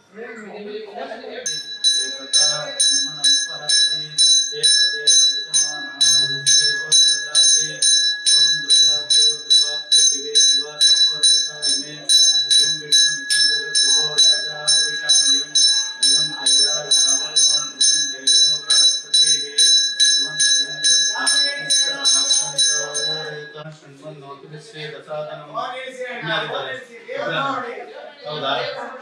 ಹೌದಾ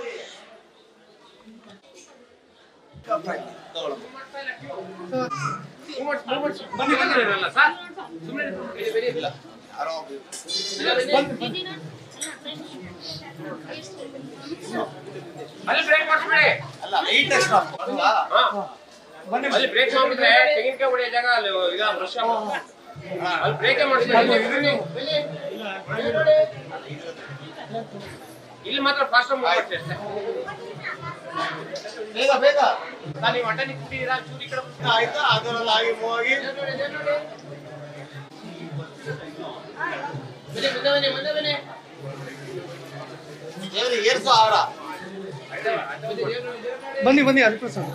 ಅಲ್ಲಿ ಬ್ರೇಕ್ ಮಾಡಿಸ್ಬಿಡಿ ಅಲ್ಲಿ ಬ್ರೇಕ್ ಮಾಡ್ಬಿಟ್ರೆ ತೆಂಗಿನಕಾಯಿ ಹೊಡೆಯೋ ಜಾಗ ಅಲ್ಲಿ ಈಗ ಬ್ರಷ್ ಅಲ್ಲಿ ಬ್ರೇಕೇ ಮಾಡಿಸ್ಬಿಡಿ ಇಲ್ಲಿ ಮಾತ್ರ ಫಾಸ್ಟ್ ಮಾಡ್ಬಿಡ್ತೀವಿ ಅಷ್ಟೇ ಬೇಗ ಬೇಗ ನಾನು ನೀವು ಅಡ್ಡ ನಿಂತಿದ್ದೀರಾ ಚೂರು ಈ ಕಡೆ ಬರ್ತೀನಿ. ಆಯ್ತಾ ಅದರಲ್ಲಿ ಆಗಿ ಮೂವ್ ಆಗಿ ಬನ್ನಿ, ಮುಂದೆ ಬನ್ನಿ ಮುಂದೆ ಬನ್ನಿ ದೇವ್ರಿಗೆ ಏರ್ಸು ಆರ ಬನ್ನಿ ಬನ್ನಿ ಹರಿಪ್ರಸಾದ್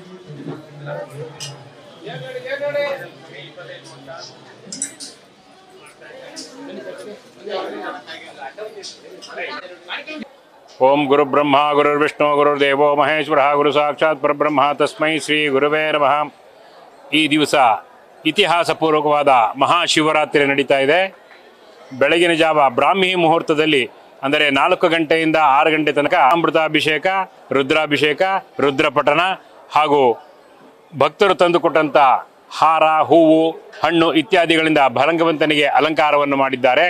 ಓಂ ಗುರು ಬ್ರಹ್ಮ ಗುರುರ್ವಿಷ್ಣು ಗುರುರ್ದೇವೋ ಮಹೇಶ್ವರ ಗುರು ಸಾಕ್ಷಾತ್ ಪರಬ್ರಹ್ಮ ತಸ್ಮೈ ಶ್ರೀ ಗುರುವೇ ನಮಃ ಈ ದಿವಸ ಇತಿಹಾಸಪೂರ್ವಕವಾದ ಮಹಾಶಿವರಾತ್ರಿ ನಡೀತಾ ಇದೆ ಬೆಳಗಿನ ಜಾವ ಬ್ರಾಹ್ಮಿ ಮುಹೂರ್ತದಲ್ಲಿ ಅಂದರೆ ನಾಲ್ಕು ಗಂಟೆಯಿಂದ ಆರು ಗಂಟೆ ತನಕ ಅಮೃತಾಭಿಷೇಕ ರುದ್ರಾಭಿಷೇಕ ರುದ್ರಪಠಣ ಹಾಗೂ ಭಕ್ತರು ತಂದುಕೊಟ್ಟಂಥ ಹಾರ ಹೂವು ಹಣ್ಣು ಇತ್ಯಾದಿಗಳಿಂದ ಭರಂಗವಂತನಿಗೆ ಅಲಂಕಾರವನ್ನು ಮಾಡಿದ್ದಾರೆ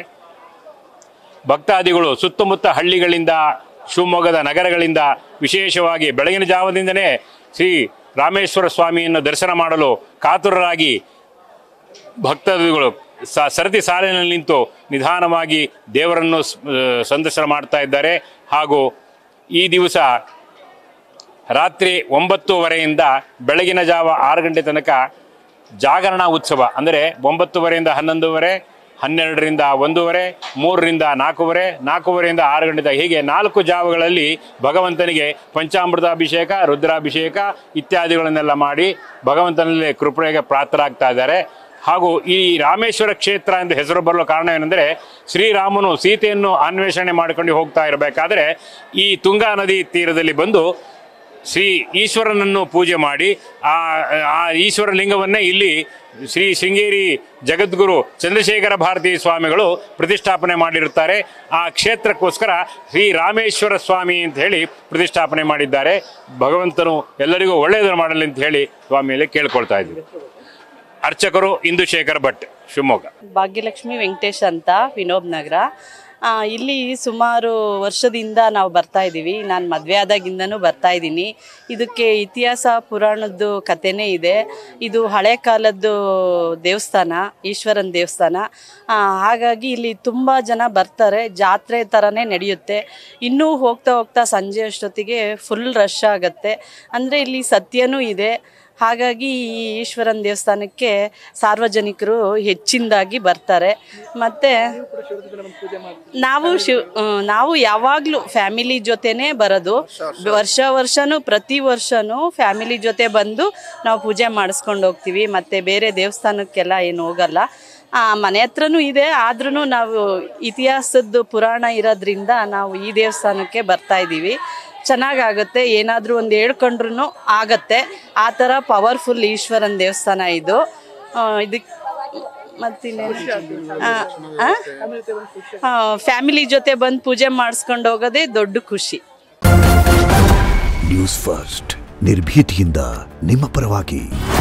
ಭಕ್ತಾದಿಗಳು ಸುತ್ತಮುತ್ತ ಹಳ್ಳಿಗಳಿಂದ ಶಿವಮೊಗ್ಗದ ನಗರಗಳಿಂದ ವಿಶೇಷವಾಗಿ ಬೆಳಗಿನ ಜಾವದಿಂದನೇ ಶ್ರೀ ರಾಮೇಶ್ವರ ಸ್ವಾಮಿಯನ್ನು ದರ್ಶನ ಮಾಡಲು ಕಾತುರರಾಗಿ ಭಕ್ತಾದಿಗಳು ಸ ಸರತಿ ಸಾಲಿನಲ್ಲಿ ನಿಂತು ನಿಧಾನವಾಗಿ ದೇವರನ್ನು ಸ್- ಆ, ಸಂದರ್ಶನ ಮಾಡ್ತಾ ಇದ್ದಾರೆ ಹಾಗೂ ಈ ದಿವಸ ರಾತ್ರಿ ಒಂಬತ್ತುವರೆಯಿಂದ ಬೆಳಗಿನ ಜಾವ ಆರು ಗಂಟೆ ತನಕ ಜಾಗರಣ ಉತ್ಸವ ಅಂದರೆ ಒಂಬತ್ತುವರೆಯಿಂದ ಹನ್ನೊಂದುವರೆ ಹನ್ನೆರಡರಿಂದ ಒಂದೂವರೆ ಮೂರರಿಂದ ನಾಲ್ಕೂವರೆ ನಾಲ್ಕೂವರೆಯಿಂದ ಆರು ಗಂಟೆ ತನಕ ಹೀಗೆ ನಾಲ್ಕು ಜಾವಗಳಲ್ಲಿ ಭಗವಂತನಿಗೆ ಪಂಚಾಮೃತಾಭಿಷೇಕ ರುದ್ರಾಭಿಷೇಕ ಇತ್ಯಾದಿಗಳನ್ನೆಲ್ಲ ಮಾಡಿ ಭಗವಂತನಲ್ಲಿ ಕೃಪೆಗೆ ಪ್ರಾಪ್ತರಾಗ್ತಾ ಇದ್ದಾರೆ ಹಾಗೂ ಈ ರಾಮೇಶ್ವರ ಕ್ಷೇತ್ರ ಎಂದು ಹೆಸರು ಬರಲು ಕಾರಣ ಏನೆಂದರೆ ಶ್ರೀರಾಮನು ಸೀತೆಯನ್ನು ಅನ್ವೇಷಣೆ ಮಾಡಿಕೊಂಡು ಹೋಗ್ತಾ ಇರಬೇಕಾದ್ರೆ ಈ ತುಂಗಾ ನದಿ ತೀರದಲ್ಲಿ ಬಂದು ಶ್ರೀ ಈಶ್ವರನನ್ನು ಪೂಜೆ ಮಾಡಿ ಆ ಆ ಈಶ್ವರ ಲಿಂಗವನ್ನೇ ಇಲ್ಲಿ ಶ್ರೀ ಶೃಂಗೇರಿ ಜಗದ್ಗುರು ಚಂದ್ರಶೇಖರ ಭಾರತಿ ಸ್ವಾಮಿಗಳು ಪ್ರತಿಷ್ಠಾಪನೆ ಮಾಡಿರುತ್ತಾರೆ ಆ ಕ್ಷೇತ್ರಕ್ಕೋಸ್ಕರ ಶ್ರೀ ರಾಮೇಶ್ವರ ಸ್ವಾಮಿ ಅಂತ ಹೇಳಿ ಪ್ರತಿಷ್ಠಾಪನೆ ಮಾಡಿದ್ದಾರೆ ಭಗವಂತನು ಎಲ್ಲರಿಗೂ ಒಳ್ಳೆಯದನ್ನು ಮಾಡಲಿ ಅಂತ ಹೇಳಿ ಸ್ವಾಮಿಯಲ್ಲಿ ಕೇಳ್ಕೊಳ್ತಾ ಇದ್ದೀವಿ ಅರ್ಚಕರು ಇಂದುಶೇಖರ್ ಭಟ್ ಶಿವಮೊಗ್ಗ ಭಾಗ್ಯಲಕ್ಷ್ಮಿ ವೆಂಕಟೇಶ್ ಅಂತ ವಿನೋಬ್ ನಗರ ಆ, ಇಲ್ಲಿ ಸುಮಾರು ವರ್ಷದಿಂದ ನಾವು ಬರ್ತಾ ಇದ್ದೀವಿ ನಾನು ಮದುವೆ ಆದಾಗಿಂದನೂ ಬರ್ತಾ ಇದ್ದೀನಿ ಇದಕ್ಕೆ ಇತಿಹಾಸ ಪುರಾಣದ್ದು ಕಥೆನೇ ಇದೆ ಇದು ಹಳೆ ಕಾಲದ್ದು ದೇವಸ್ಥಾನ ಈಶ್ವರನ ದೇವಸ್ಥಾನ ಆ, ಹಾಗಾಗಿ ಇಲ್ಲಿ ತುಂಬ ಜನ ಬರ್ತಾರೆ ಜಾತ್ರೆ ಥರನೇ ನಡೆಯುತ್ತೆ ಇನ್ನೂ ಹೋಗ್ತಾ ಹೋಗ್ತಾ ಸಂಜೆ ಅಷ್ಟೊತ್ತಿಗೆ ಫುಲ್ ರಶ್ ಆಗುತ್ತೆ ಅಂದರೆ ಇಲ್ಲಿ ಸತ್ಯನೂ ಇದೆ ಹಾಗಾಗಿ ಈ ಈಶ್ವರನ ದೇವಸ್ಥಾನಕ್ಕೆ ಸಾರ್ವಜನಿಕರು ಹೆಚ್ಚಿನದಾಗಿ ಬರ್ತಾರೆ ಮತ್ತು ನಾವು ಶಿವ್ ಆ, ನಾವು ಯಾವಾಗಲೂ ಫ್ಯಾಮಿಲಿ ಜೊತೆನೇ ಬರೋದು ವರ್ಷ ವರ್ಷನೂ ಪ್ರತಿ ವರ್ಷನೂ ಫ್ಯಾಮಿಲಿ ಜೊತೆ ಬಂದು ನಾವು ಪೂಜೆ ಮಾಡಿಸ್ಕೊಂಡು ಹೋಗ್ತೀವಿ ಮತ್ತು ಬೇರೆ ದೇವಸ್ಥಾನಕ್ಕೆಲ್ಲ ಏನು ಹೋಗಲ್ಲ ಆ, ಮನೆ ಹತ್ರನೂ ಇದೆ ಆದ್ರೂ ನಾವು ಇತಿಹಾಸದ್ದು ಪುರಾಣ ಇರೋದ್ರಿಂದ ನಾವು ಈ ದೇವಸ್ಥಾನಕ್ಕೆ ಬರ್ತಾ ಇದ್ದೀವಿ ಚೆನ್ನಾಗಾಗುತ್ತೆ ಏನಾದರೂ ಒಂದು ಹೇಳ್ಕೊಂಡ್ರು ಆಗತ್ತೆ ಆ ಥರ ಪವರ್ಫುಲ್ ಈಶ್ವರನ ದೇವಸ್ಥಾನ ಇದು ಇದಕ್ಕೆ ಫ್ಯಾಮಿಲಿ ಜೊತೆ ಬಂದು ಪೂಜೆ ಮಾಡಿಸ್ಕೊಂಡು ಹೋಗೋದೇ ದೊಡ್ಡ ಖುಷಿ ನ್ಯೂಸ್ ಫಸ್ಟ್ ನಿರ್ಭೀತಿಯಿಂದ ನಿಮ್ಮ ಪರವಾಗಿ